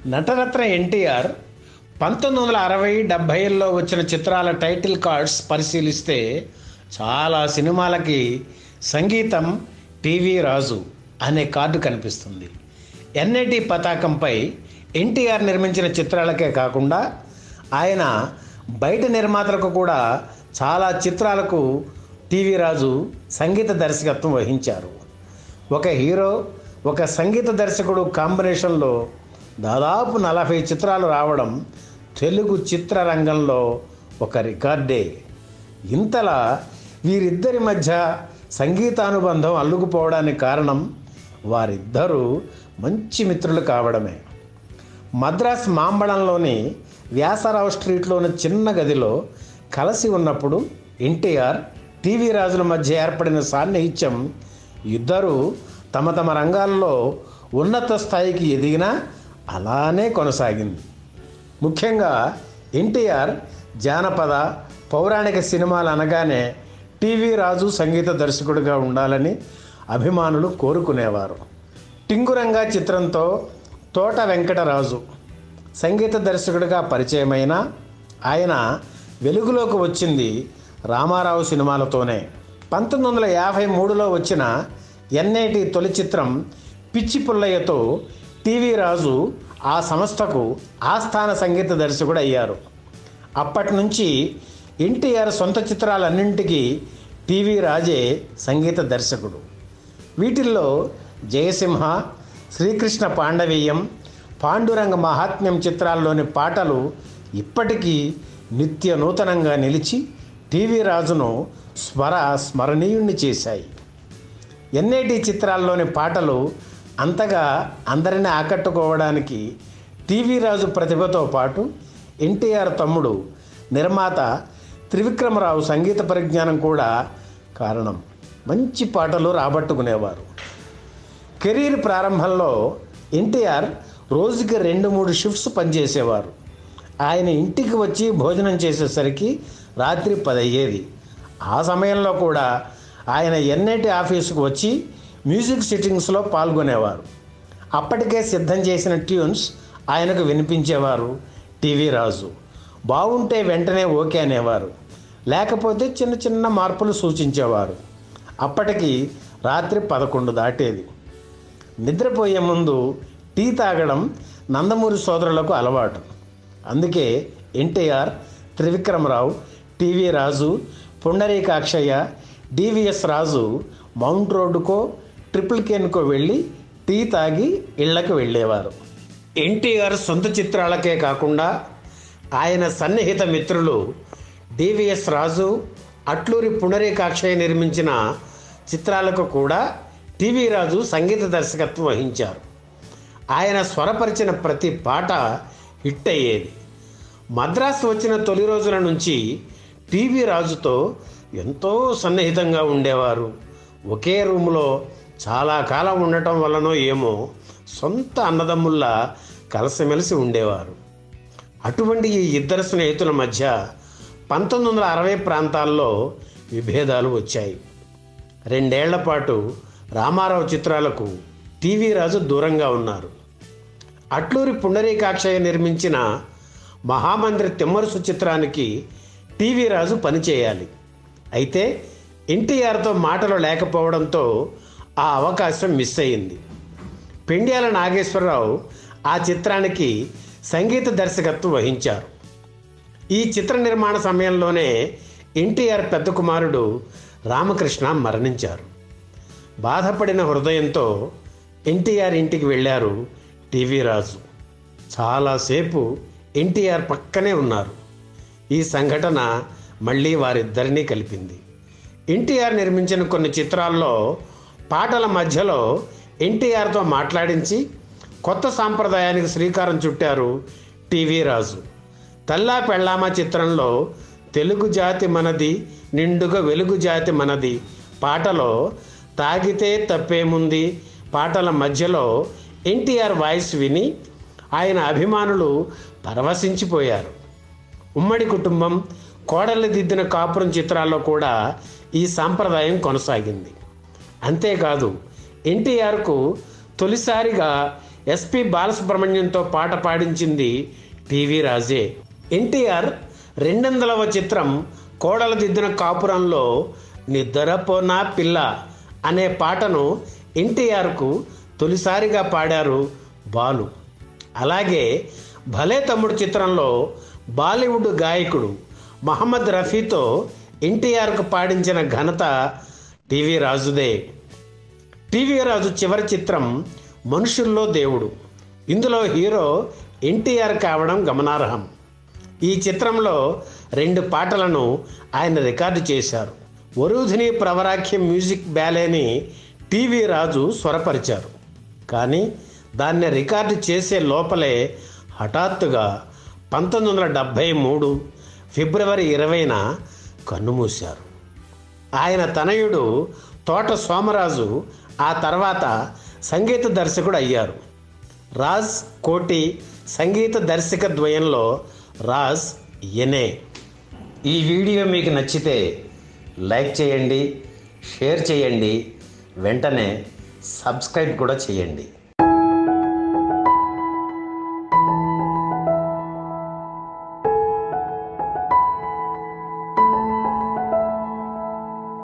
నటరత్న ఎన్టీఆర్ పంతొమ్మిది వందల అరవై డెబ్భైల్లో వచ్చిన చిత్రాల టైటిల్ కార్డ్స్ పరిశీలిస్తే చాలా సినిమాలకి సంగీతం టీవీ రాజు అనే కార్డు కనిపిస్తుంది ఎన్ఐటి పతాకంపై ఎన్టీఆర్ నిర్మించిన చిత్రాలకే కాకుండా ఆయన బయట నిర్మాతలకు కూడా చాలా చిత్రాలకు టీవీ రాజు సంగీత దర్శకత్వం వహించారు ఒక హీరో ఒక సంగీత దర్శకుడు కాంబినేషన్లో దాదాపు నలభై చిత్రాలు రావడం తెలుగు చిత్రరంగంలో ఒక రికార్డే ఇంతలా వీరిద్దరి మధ్య సంగీతానుబంధం అల్లుకుపోవడానికి కారణం వారిద్దరూ మంచి మిత్రులు కావడమే మద్రాస్ మాంబళంలోని వ్యాసరావు స్ట్రీట్లోని చిన్న గదిలో కలిసి ఉన్నప్పుడు ఎన్టీఆర్ టీవీ రాజుల మధ్య ఏర్పడిన సాన్నిహిత్యం ఇద్దరు తమ తమ రంగాల్లో ఉన్నత స్థాయికి ఎదిగినా అలానే కొనసాగింది ముఖ్యంగా ఎన్టీఆర్ జానపద పౌరాణిక సినిమాలు అనగానే టీవీ రాజు సంగీత దర్శకుడిగా ఉండాలని అభిమానులు కోరుకునేవారు టింగురంగా చిత్రంతో తోట వెంకటరాజు సంగీత దర్శకుడిగా పరిచయమైన ఆయన వెలుగులోకి వచ్చింది రామారావు సినిమాలతోనే పంతొమ్మిది వందల యాభై మూడులో వచ్చిన ఎన్ఐటి తొలి చిత్రం పిచ్చి పుల్లయ్యతో టీవీ రాజు ఆ సంస్థకు ఆస్థాన సంగీత దర్శకుడు అయ్యారు అప్పటి నుంచి ఎన్టీఆర్ సొంత చిత్రాలన్నింటికీ టీవీ రాజే సంగీత దర్శకుడు వీటిల్లో జయసింహ శ్రీకృష్ణ పాండవీయం పాండురంగ మహాత్మ్యం చిత్రాల్లోని పాటలు ఇప్పటికీ నిత్య నూతనంగా నిలిచి టీవీ రాజును స్మర స్మరణీయుణ్ణి చేశాయి ఎన్ఐటి చిత్రాల్లోని పాటలు అంతగా అందరిని ఆకట్టుకోవడానికి టీవీ రాజు ప్రతిభతో పాటు ఎన్టీఆర్ తమ్ముడు నిర్మాత త్రివిక్రమరావు సంగీత పరిజ్ఞానం కూడా కారణం మంచి పాటలు రాబట్టుకునేవారు కెరీర్ ప్రారంభంలో ఎన్టీఆర్ రోజుకి రెండు మూడు షిఫ్ట్స్ పనిచేసేవారు ఆయన ఇంటికి వచ్చి భోజనం చేసేసరికి రాత్రి పది అయ్యేది ఆ సమయంలో కూడా ఆయన ఎన్ఐటి ఆఫీసుకు వచ్చి మ్యూజిక్ సిట్టింగ్స్లో పాల్గొనేవారు అప్పటికే సిద్ధం చేసిన ట్యూన్స్ ఆయనకు వినిపించేవారు టీవీ రాజు బాగుంటే వెంటనే ఓకే అనేవారు లేకపోతే చిన్న చిన్న మార్పులు సూచించేవారు అప్పటికి రాత్రి పదకొండు దాటేది నిద్రపోయే ముందు టీ తాగడం నందమూరి సోదరులకు అలవాటు అందుకే ఎన్టీఆర్ త్రివిక్రమరావు టీవీ రాజు పుండరీకాక్షయ్య డివిఎస్ రాజు మౌంట్ రోడ్డుకో ట్రిపుల్ కేన్కో వెళ్ళి టీ తాగి ఇళ్లకు వెళ్ళేవారు ఎన్టీఆర్ సొంత చిత్రాలకే కాకుండా ఆయన సన్నిహిత మిత్రులు డివిఎస్ రాజు అట్లూరి పునరేకాక్షయ్య నిర్మించిన చిత్రాలకు కూడా టీవీ రాజు సంగీత దర్శకత్వం వహించారు ఆయన స్వరపరిచిన ప్రతి పాట హిట్ అయ్యేది మద్రాసు వచ్చిన తొలి రోజుల నుంచి టీవీ రాజుతో ఎంతో సన్నిహితంగా ఉండేవారు ఒకే రూములో చాలా కాలం ఉండటం వల్లనో ఏమో సొంత అన్నదమ్ముల్లా కలిసిమెలిసి ఉండేవారు అటువంటి ఈ ఇద్దరు స్నేహితుల మధ్య పంతొమ్మిది వందల అరవై ప్రాంతాల్లో విభేదాలు వచ్చాయి రెండేళ్ల పాటు రామారావు చిత్రాలకు టీవీ రాజు దూరంగా ఉన్నారు అట్లూరి పుండరీకాక్షయ్య నిర్మించిన మహామంత్రి తిమ్మరుసు చిత్రానికి టీవీ రాజు పనిచేయాలి అయితే ఎన్టీఆర్తో మాటలు లేకపోవడంతో ఆ అవకాశం మిస్ అయింది పెండ్యాల నాగేశ్వరరావు ఆ చిత్రానికి సంగీత దర్శకత్వం వహించారు ఈ చిత్ర నిర్మాణ సమయంలోనే ఎన్టీఆర్ పెద్ద కుమారుడు రామకృష్ణ మరణించారు బాధపడిన హృదయంతో ఎన్టీఆర్ ఇంటికి వెళ్ళారు టీవీ రాజు చాలాసేపు ఎన్టీఆర్ పక్కనే ఉన్నారు ఈ సంఘటన మళ్ళీ వారిద్దరినీ కలిపింది ఎన్టీఆర్ నిర్మించిన కొన్ని చిత్రాల్లో పాటల మధ్యలో ఎన్టీఆర్తో మాట్లాడించి కొత్త సాంప్రదాయానికి శ్రీకారం చుట్టారు టీవీ రాజు తల్లా పెళ్ళామా చిత్రంలో తెలుగు జాతి మనది నిండుగా వెలుగు జాతి మనది పాటలో తాగితే తప్పేముంది పాటల మధ్యలో ఎన్టీఆర్ వాయిస్ విని ఆయన అభిమానులు పరవశించిపోయారు ఉమ్మడి కుటుంబం కోడలు దిద్దిన కాపురం చిత్రాల్లో కూడా ఈ సాంప్రదాయం కొనసాగింది అంతేకాదు ఎన్టీఆర్కు తొలిసారిగా ఎస్పి బాలసుబ్రహ్మణ్యంతో పాట పాడించింది టీవీ రాజే ఎన్టీఆర్ రెండొందలవ చిత్రం కోడల దిద్దిన కాపురంలో నిద్రపోనా పిల్ల అనే పాటను ఎన్టీఆర్కు తొలిసారిగా పాడారు బాలు అలాగే భలే తమ్ముడు చిత్రంలో బాలీవుడ్ గాయకుడు మహమ్మద్ రఫీతో ఎన్టీఆర్కు పాడించిన ఘనత టీవీ రాజుదే టీవీ రాజు చివరి చిత్రం మనుషుల్లో దేవుడు ఇందులో హీరో ఎన్టీఆర్ కావడం గమనార్హం ఈ చిత్రంలో రెండు పాటలను ఆయన రికార్డు చేశారు వరుధిని ప్రవరాఖ్య మ్యూజిక్ బ్యాలేని టీవీ రాజు స్వరపరిచారు కానీ దాన్ని రికార్డు చేసే లోపలే హఠాత్తుగా పంతొమ్మిది వందల డెబ్భై మూడు ఫిబ్రవరి ఇరవైన కన్నుమూశారు ఆయన తనయుడు తోట సోమరాజు ఆ తర్వాత సంగీత దర్శకుడు అయ్యారు రాజ్ కోటి సంగీత దర్శక ద్వయంలో రాజ్ ఎనే ఈ వీడియో మీకు నచ్చితే లైక్ చేయండి షేర్ చేయండి వెంటనే సబ్స్క్రైబ్ కూడా చేయండి